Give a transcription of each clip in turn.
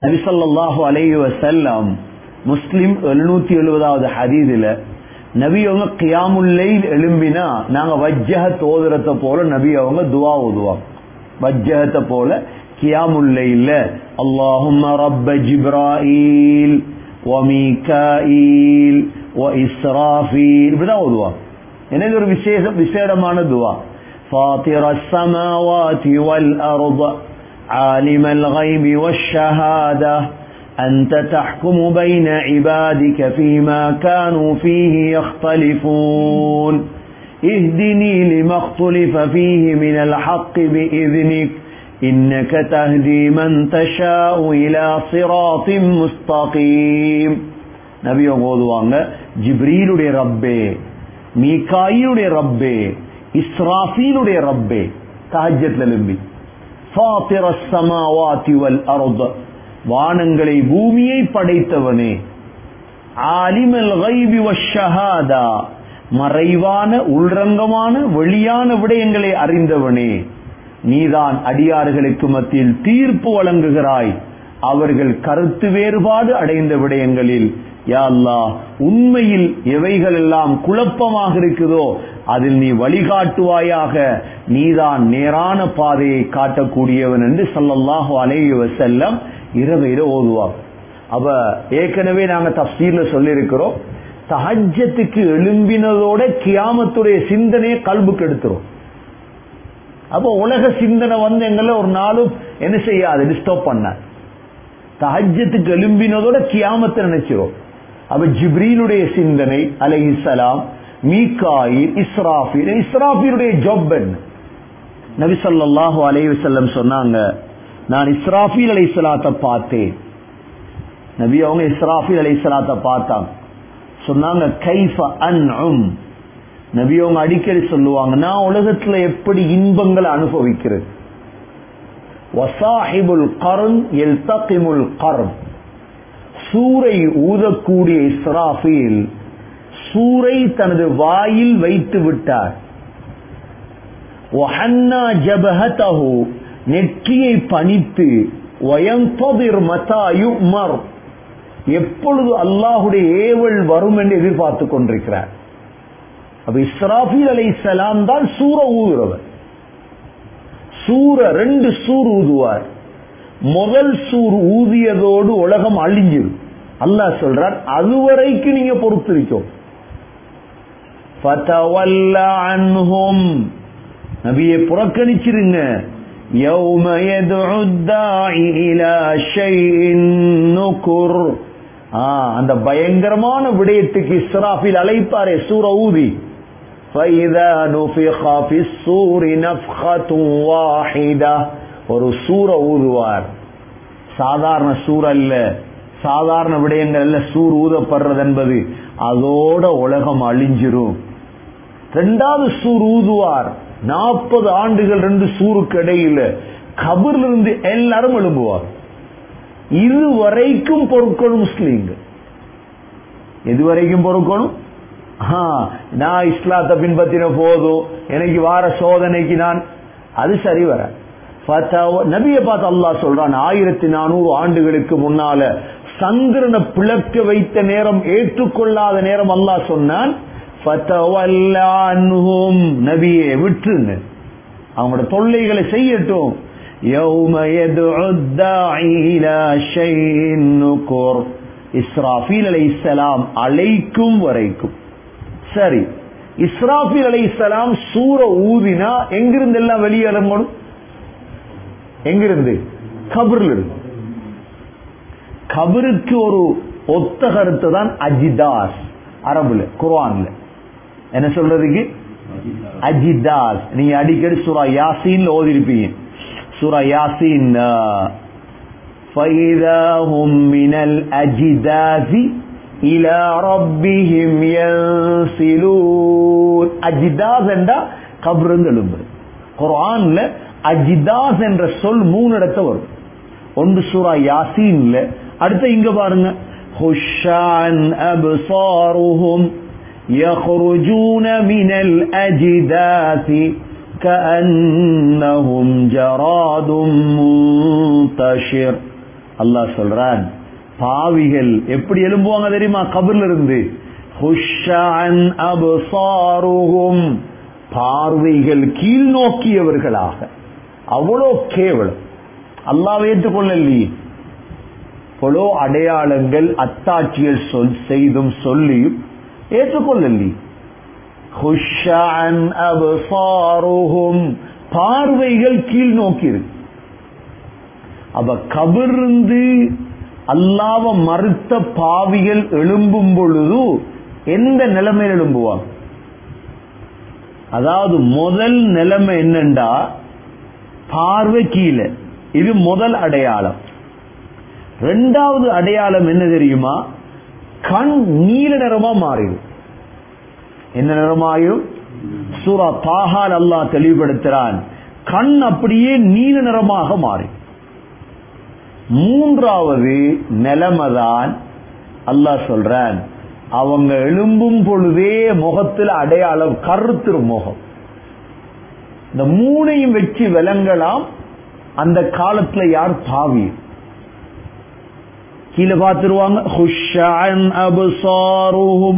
நபிசல்லாஹு அலைஹி வசல்லம் முஸ்லிம் எழுநூத்தி எழுபதாவது ஹதீதுல நபி அவங்க கியாமுல்லைல் எழும்பினா நாங்க வஜ்ஜஹத் ஓதுறத போல நபி அவங்க துவா ஓதுவாங்க வஜ்ஜஹத்தை போல கியாமுல்லைல அல்லாஹும்ம ரப்ப ஜிப்ராயில் وميكائيل وإسرافيل இப்படிதான் ஓதுவாங்க எனவே ஒரு விசேஷ விசேடமான துவா فاطر السماوات والأرض عالم الغيب والشهادة أنت تحكم بين عبادك فيما كانوا فيه يختلفون اهدني لما اختلف فيه من الحق بإذنك إنك تهدي من تشاء إلى صراط مستقيم நபி ஓதுவாங்க ஜிப்ரீலுடைய ரப்பே மீகாயிலுடைய ரப்பே இஸ்ராஃபீலுடைய ரப்பே தஹஜத்ல எழும்பி ஃபாத்திர ஸமாவாதி வல் அர்த் வானங்களை பூமியை படைத்தவனே ஆலிமல் கைபி வஷஹாதா மறைவான உள்ரங்கமான வெளியான விடயங்களை அறிந்தவனே நீதான் அடியார்களுக்கு மத்தியில் தீர்ப்பு வழங்குகிறாய் அவர்கள் கருத்து வேறுபாடு அடைந்த விடயங்களில் யா அல்லாஹ் உண்மையில் எவைகள் எல்லாம் குழப்பமாக இருக்குதோ அதில் நீ வழிகாட்டுவாயாக நீதான் நேரான பாதையை காட்டக்கூடியவன் என்று சல்லல்லாஹு அலைஹி வஸல்லம் இரவையில ஓதுவார் அப்ப ஏற்கனவே நாங்க தப்சீர்ல சொல்லியிருக்கிறோம் தஹஜத்துக்கு எழும்பினதோட கியாமத்துடைய சிந்தனையை கல்புக்கு எடுத்துரும் அப்போ உலக சிந்தனை வந்து எங்களை ஒரு நாளும் என்ன செய்யாது டிஸ்டர்ப் பண்ண தஹஜத்துக்கு எழும்பினதோட கியாமத்தை நினைச்சிரும் அப்ப ஜிப்ரீலுடைய சிந்தனை அலைஹிஸ்ஸலாம் மீகாயில் இஸ்ராஃபில் இஸ்ராஃபிலுடைய ஜாப் என்ன நபி ஸல்லல்லாஹு அலைஹி வஸல்லம் சொன்னாங்க நான் இஸ்ராஃபில் அலைஹிஸ்ஸலாத்தை பார்த்தேன் நபி அவங்க இஸ்ராஃபில் அலைஹிஸ்ஸலாத்தை பார்த்தாங்க சொன்னாங்க கைஃப அன்உம் நபி அவங்க அடிக்கடி சொல்லுவாங்க நான் உலகத்துல எப்படி இன்பங்களை அனுபவிக்கிறது வசாஹிபுல் கர்ன் எல்தகிமுல் கர்ன் சூரை ஊதக்கூடிய இஸ்ராஃபில் சூரை தனது வாயில் வைத்து விட்டார் வஹன்னா ஜபஹதஹு நெற்றியை பணித்து வயம்பதிர் மதா யுமர் எப்பொழுது அல்லாஹுடைய ஏவல் வரும் என்று எதிர்பார்த்து கொண்டிருக்கிறார் அப்ப இஸ்ராஃபில் அலை சலாம் தான் சூற ஊதுறவர் சூற ரெண்டு சூர் ஊதுவார் முதல் சூர் ஊதியதோடு உலகம் அழிஞ்சிடும் அல்லாஹ் சொல்றார் அதுவரைக்கும் நீங்க பொறுத்திருக்கோம் நபியை புறக்கணிச்சிருங்க يوم يدعو الداعي إلى شيء نكر அந்த பயங்கரமான விடயத்துக்கு இஸ்ராஃபில் அழைப்பாரே சூர ஊதி فإذا نفخ في الصور نفخة واحدة ஒரு சூர ஊதுவார் சாதாரண சூர் அல்ல சாதாரண விடயங்கள் அல்ல சூர் ஊதப்படுறது என்பது அதோட உலகம் அழிஞ்சிரும் ரெண்டாவது சூர் ஊதுவார் நாற்பது ஆண்டுகள் ரெண்டு சூருக்கு இடையில கபர்ல இருந்து எல்லாரும் எழும்புவார் இது வரைக்கும் பொறுக்கணும் முஸ்லீம்கள் எது வரைக்கும் பொறுக்கணும் நான் இஸ்லாத்தை பின்பற்றின போதும் எனக்கு வார சோதனைக்கு நான் அது சரி வர நபியை பார்த்து அல்லாஹ் சொல்றான் ஆயிரத்தி நானூறு ஆண்டுகளுக்கு முன்னால சந்திரனை பிளக்க வைத்த நேரம் ஏற்றுக்கொள்ளாத நேரம் அல்லாஹ் சொன்னான் நபியே விட்டுருங்க அவங்களோட தொல்லைகளை செய்யட்டும் இஸ்ராஃபீல் அலை இஸ்லாம் அழைக்கும் வரைக்கும் சரி இஸ்ராஃபீல் அலை இஸ்லாம் சூற ஊதினா எங்கிருந்து எல்லாம் வெளியே இறங்கணும் எங்கிருந்து கபர்ல இருந்து கபருக்கு ஒரு ஒத்த கருத்து தான் அஜிதாஸ் அரபுல குர்ஆன்ல என்ன சொல்றதுக்கு அஜிதாஸ் நீங்க அடிக்கடி சூரா யாசீன் ஓதிருப்பீங்க சூரா யாசீன் فإذا هم من الأجداث إلى ربهم ينسلون அஜிதாஸ் என்றா கபருங்க எழும்பு குர்ஆன்ல அஜிதாஸ் என்ற சொல் மூணு இடத்த வரும் ஒன்று சூரா யாசீன்ல அடுத்து இங்க பாருங்க خشعا أبصارهم يخرجون من الأجداث كأنهم جراد منتشر அல்லாஹ் சொல்றான் பாவிகள் எப்படி எழும்புவாங்க தெரியுமா கபர்ல இருந்து ஹுஷ்ஷன் அப்சாருஹும் பார்வைகள் கீழ் நோக்கியவர்களாக அவ்வளோ கேவலம் அல்லாஹ் ஏற்றுக்கொள்ளலையே எவ்வளோ அடையாளங்கள் அத்தாட்சிகள் சொல் செய்தும் சொல்லியும் ஏற்றுக்கொள்ளலி ஹுஷான் அபசாருஹும் பார்வைகள் கீழ் நோக்கி இருக்கு அப்ப கபிர்ந்து அல்லாவ மறுத்த பாவிகள் எழும்பும் பொழுது எந்த நிலைமையில் எழும்புவாங்க அதாவது முதல் நிலைமை என்னண்டா பார்வை கீழே இது முதல் அடையாளம் ரெண்டாவது அடையாளம் என்ன தெரியுமா கண் நீல நிறமா மாறிடும் என்ன நிறமாயிரும் சூரா தாகால் அல்லாஹ் தெளிவுபடுத்துறான் கண் அப்படியே நீல நிறமாக மாறி மூன்றாவது நிலைமைதான் அல்லாஹ் சொல்றான் அவங்க எழும்பும் பொழுதே முகத்தில் அடையாளம் கருத்துரு முகம் இந்த மூணையும் வச்சு விளங்கலாம் அந்த காலத்துல யார் பாவி கீழே பார்த்துருவாங்க ஹுஷான் அபுசாருஹும்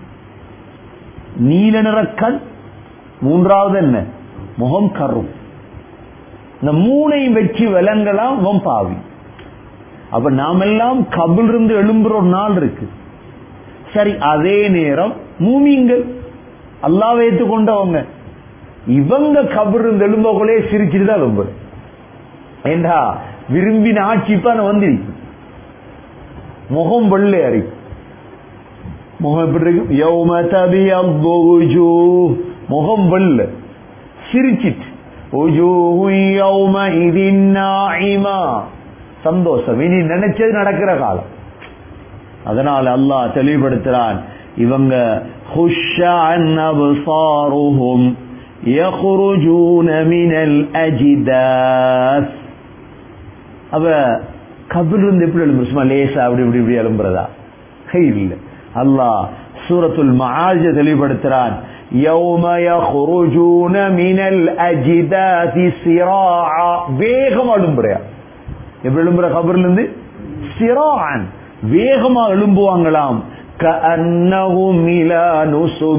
நீல நிற கண் மூன்றாவது என்ன முகம் கரும் இந்த மூணையும் வச்சு விலங்கலாம் அவன் பாவி அப்ப நாமெல்லாம் கபில் இருந்து எழும்புற ஒரு நாள் இருக்கு சரி அதே நேரம் மூமிங்கள் அல்லாஹ் வைத்து கொண்டவங்க இவங்க கபில் இருந்து எழும்பகளே சிரிச்சுட்டு தான் எழும்புற ஏண்டா விரும்பின ஆட்சி இப்ப வந்திருக்கு முகம் வெள்ளை அறி முகம் எப்படி இருக்கு யௌம தபியத்து வுஜூஹ். முகம் வெள்ள சிரிச்சிட்டு வுஜூஹு யௌமஇதின் நாஇமா. சந்தோஷம் இனி நினைச்சது நடக்கிற காலம் அதனால அல்லாஹ் தெளிவுபடுத்துறான் இவங்க ஹுஷ்ஷான் அப்சாருஹும் يخرجون من الأجداث அவ கபில் இருந்து எப்படி எழும்புற சும்மா லேசா அப்படி இப்படி இப்படி எழும்புறதா ஹே இல்ல அல்லாஹ் சூரத்துல் மஆஜ தெளிவுபடுத்துறான் يوم يخرجون من الأجداث سراعا வேகம் எழும்புறையா எப்படி எழும்புற கபர்ல இருந்து சிரான் வேகமா எழும்புவாங்களாம் كأنهم إلى نصب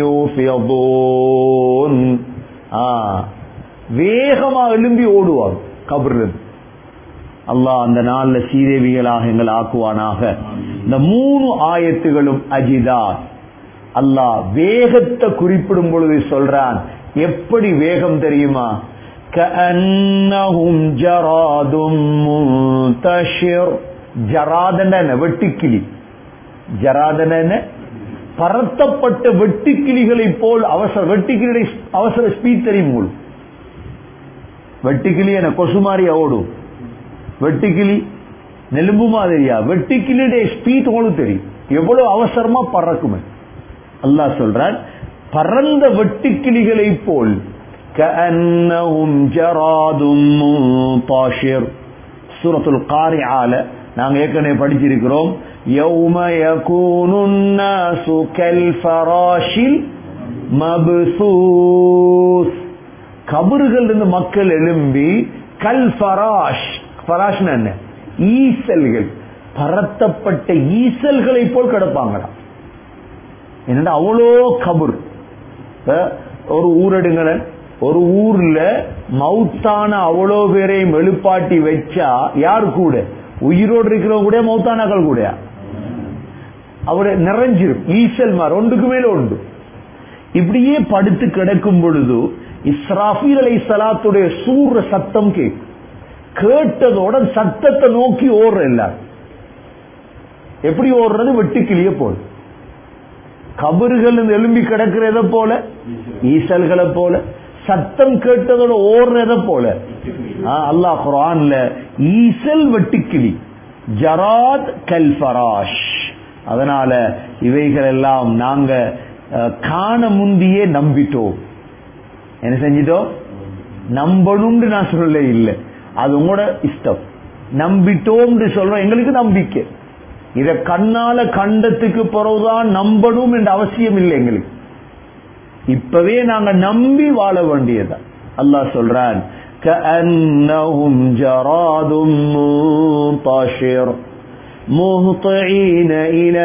يوفضون ஆ வேகமா எழும்பி ஓடுவாங்க கபர்ல இருந்து அல்லாஹ் அந்த நாள்ல சீதேவிகளாக எங்கள் ஆக்குவானாக இந்த மூணு ஆயத்துகளும் அஜிதா அல்லாஹ் வேகத்தை குறிப்பிடும் பொழுது சொல்றான் எப்படி வேகம் தெரியுமா كأنهم جراد منتشر ஜராதன என்ன வெட்டுக்கிளி ஜராதன என்ன பரத்தப்பட்ட வெட்டுக்கிளிகளை போல் அவசர வெட்டுக்கிளி அவசர ஸ்பீட் தெரியும் உங்களுக்கு வெட்டுக்கிளி என்ன கொசுமாரியா ஓடும் வெட்டுக்கிளி நெலும்பு மாதிரியா வெட்டுக்கிளியுடைய ஸ்பீட் உங்களுக்கு தெரியும் எவ்வளவு அவசரமா பறக்குமே அல்லாஹ் சொல்றான் பறந்த வெட்டுக்கிளிகளை போல் كأنهم جراد منتشر சூரத்துல் காரிஆல நாங்க ஏற்கனவே படிச்சிருக்கிறோம் يوم يكون الناس كالفراش المبثوث கபறுகள் இருந்து மக்கள் எழும்பி கல் ஃபராஷ் ஃபராஷ் என்ன ஈசல்கள் பரத்தப்பட்ட ஈசல்களை போல் கிடப்பாங்களாம் என்னடா அவ்வளோ கபர் இப்ப ஒரு ஊரடுங்களன் ஒரு ஊர்ல மௌத்தான அவ்வளோ பேரையும் எழுப்பாட்டி வச்சா யார் கூட உயிரோடு இருக்கிறவங்க கூட மௌத்தானாக்கள் கூட அவரு நிறைஞ்சிரும் ஈசல் மார் ஒன்றுக்கு மேல உண்டு இப்படியே படுத்து கிடக்கும் பொழுது இஸ்ராஃபீல் அலை சலாத்துடைய சூற சத்தம் கேட்கும் கேட்டதோட சத்தத்தை நோக்கி ஓடுற எல்லாரும் எப்படி ஓடுறது வெட்டுக்கிளிய போல கபறுகள் எழும்பி கிடக்கிறத போல ஈசல்களை போல சத்தம் கேட்டதோட ஓடுறத போல ஆ, அல்லாஹ் குரான்ல ஈசல் வெட்டுக்கிளி ஜராத் கல்ஃபராஷ் அதனால இவைகள் எல்லாம் நாங்க அஹ், காண முந்தியே நம்பிட்டோம் என்ன செஞ்சிட்டோம் நம்பணும்னு நான் சொல்ல இல்லை அது உங்களோட இஷ்டம் நம்பிட்டோம்னு சொல்றோம் எங்களுக்கு நம்பிக்கை இத கண்ணால கண்டத்துக்கு பிறகுதான் நம்பணும் என்ற அவசியம் இல்லை எங்களுக்கு இப்பவே நாங்க நம்பி வாழ வேண்டியதா அல்லாஹ் சொல்றான் كأنهم جراد منتشر مهطعين إلى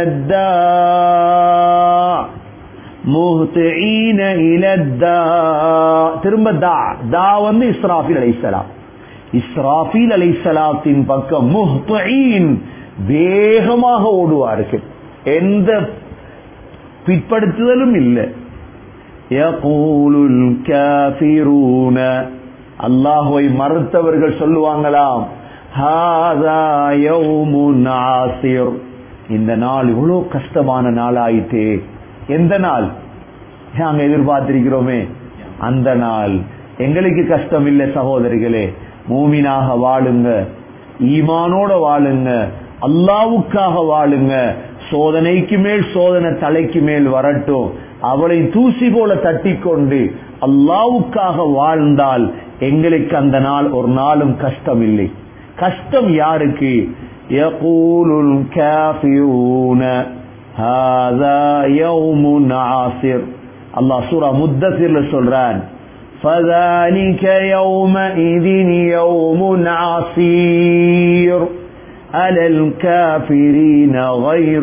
الداع مهطعين إلى الداع திரும்ப தா தா வந்து இஸ்ராஃபில் அலைஹிஸ்ஸலாம் இஸ்ராஃபில் அலைஹிஸ்ஸலாத்தின் பக்கம் முஹ்தீன் வேகமாக ஓடுவார்கள் எந்த பிற்படுத்துதலும் இல்லை யகூலுல் காஃபிரூன அல்லாஹ்வை மறுத்தவர்கள் சொல்லுவாங்களாம் ஹாதா யௌமுன் ஆசிர் இந்த நாள் இவ்வளவு கஷ்டமான நாள் ஆயிட்டே எந்த நாள் நாங்க எதிர்பார்த்திருக்கிறோமே அந்த நாள் எங்களுக்கு கஷ்டம் இல்லை சகோதரிகளே மூமினாக வாழுங்க ஈமானோட வாழுங்க அல்லாவுக்காக வாழுங்க சோதனைக்கு மேல் சோதனை தலைக்கு மேல் வரட்டும் அவளை தூசி போல தட்டி கொண்டு அல்லாவுக்காக வாழ்ந்தால் எங்களுக்கு அந்த நாள் ஒரு நாளும் கஷ்டம் இல்லை கஷ்டம் யாருக்கு يقول الكافرون هذا يوم عاصر الله سورة مدثر சொல்றான் فذلك يومئذ يوم عصير على الكافرين غير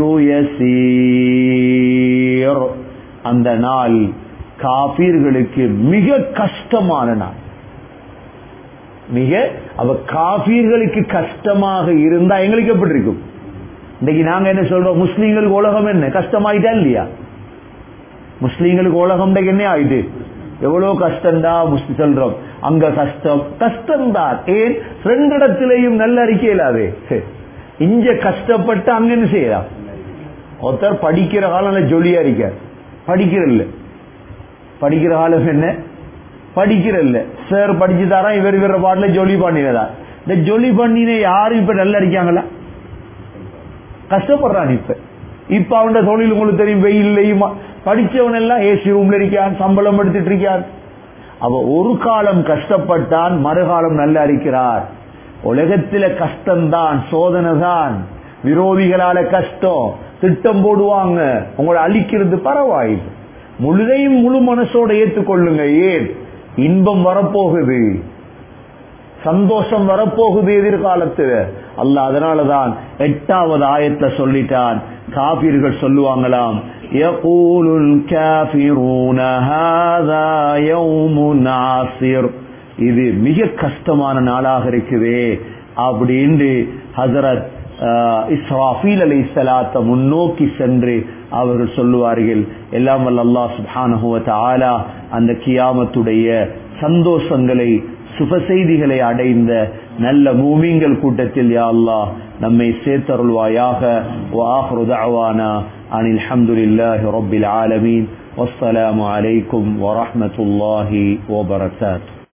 يسير அந்த நாள் காபீர்களுக்கு மிக கஷ்டமான நாள் மிக அவ காபீர்களுக்கு கஷ்டமாக இருந்தா எங்களுக்கு எப்படி இருக்கும் இன்னைக்கு நாங்க என்ன சொல்றோம் முஸ்லீம்களுக்கு உலகம் என்ன கஷ்டமாயிட்டா இல்லையா முஸ்லீம்களுக்கு உலகம் என்ன ஆயிட்டு எவ்வளவு கஷ்டம்டா முஸ்லி சொல்றோம் அங்க கஷ்டம் கஷ்டம் தான் ஏன் ரெண்டு இடத்திலையும் நல்ல அறிக்கை இல்லாதே இங்க கஷ்டப்பட்டு அங்க என்ன செய்யலாம் ஒருத்தர் படிக்கிற காலம் ஜொலியா இருக்க படிக்கிறல்ல படிக்கிற காலம் என்ன படிக்கிறல்ல சார் படிச்சு தரா இவர் இவர பாட்டுல ஜொலி பண்ணினதா இந்த ஜொலி பண்ணின யாரும் இப்ப நல்லா இருக்காங்களா கஷ்டப்படுறான் இப்ப இப்ப அவன் தொழில் உங்களுக்கு தெரியும் வெயில்லையும் படிச்சவன் எல்லாம் ஏசி ரூம்ல இருக்கான் சம்பளம் எடுத்துட்டு இருக்கான் அவ ஒரு காலம் கஷ்டப்பட்டான் மறுகாலம் நல்லா இருக்கிறார் உலகத்தில கஷ்டம்தான் சோதனை தான் விரோதிகளால கஷ்டம் திட்டம் போடுவாங்க உங்களை அழிக்கிறது பரவாயில்லை முழுதையும் முழு மனசோட ஏற்றுக்கொள்ளுங்க ஏன் இன்பம் வரப்போகுது சந்தோஷம் வரப்போகுது எதிர்காலத்தில் அல்ல அதனாலதான் எட்டாவது ஆயத்தை சொல்லிட்டான் காபீர்கள் சொல்லுவாங்களாம் يقول الكافرون هذا يوم عاصر இது மிக கஷ்டமான நாளாக இருக்குதே அப்படின்னு ஹசரத் இஸ்ராஃபீல் அலை சலாத்த முன்னோக்கி சென்று அவர்கள் சொல்லுவார்கள் எல்லாம் வல்ல அல்லாஹ் சுப்ஹானஹு வ தஆலா அந்த கியாமத்துடைய சந்தோஷங்களை சுப செய்திகளை அடைந்த நல்ல மூமிங்கள் கூட்டத்தில் யா அல்லாஹ் நம்மை சேர்த்தருள்வாயாக وآخر دعوانا عن الحمد لله رب العالمين والسلام عليكم ورحمة الله وبركاته